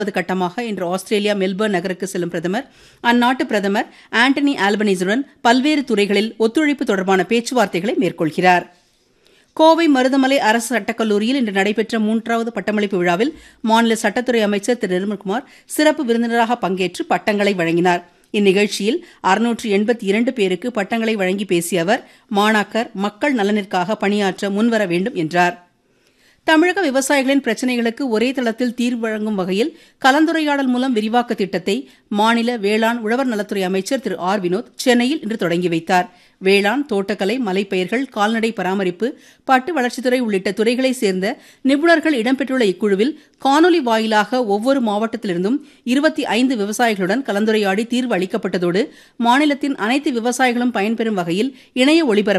வது கட்டமாக இன்று ஆஸ்திரேலியா மெல்பர்ன் நகருக்கு செல்லும் பிரதமர் அந்நாட்டு பிரதமர் ஆண்டனி ஆல்பனீஸுடன் பல்வேறு துறைகளில் ஒத்துழைப்பு தொடர்பான பேச்சுவார்த்தைகளை மேற்கொள்கிறார் கோவை மருதமலை அரசு சட்டக்கல்லூரியில் இன்று நடைபெற்ற மூன்றாவது பட்டமளிப்பு விழாவில் மாநில சட்டத்துறை அமைச்சர் திரு நிர்மல்குமார் சிறப்பு விருந்தினராக பங்கேற்று பட்டங்களை வழங்கினார் இந்நிகழ்ச்சியில் அறுநூற்று எண்பத்தி இரண்டு பேருக்கு பட்டங்களை வழங்கி பேசிய அவர் மாணாக்கர் மக்கள் நலனிற்காக பணியாற்ற முன்வர வேண்டும் என்றார் தமிழக விவசாயிகளின் பிரச்சினைகளுக்கு ஒரே தளத்தில் தீர்வு வழங்கும் வகையில் கலந்துரையாடல் மூலம் விரிவாக்க திட்டத்தை மாநில வேளாண் உழவர் நலத்துறை அமைச்சர் திரு ஆர் வினோத் சென்னையில் இன்று தொடங்கி வைத்தார் வேளாண் தோட்டக்கலை மலைப்பயிர்கள் கால்நடை பராமரிப்பு பட்டு வளர்ச்சித்துறை உள்ளிட்ட துறைகளைச் சேர்ந்த நிபுணர்கள் இடம்பெற்றுள்ள இக்குழுவில் காணொலி வாயிலாக ஒவ்வொரு மாவட்டத்திலிருந்தும் இருபத்தி ஐந்து விவசாயிகளுடன் கலந்துரையாடி தீர்வு அளிக்கப்பட்டதோடு மாநிலத்தின் அனைத்து விவசாயிகளும் பயன்பெறும் வகையில் இணைய ஒளிபரப்பு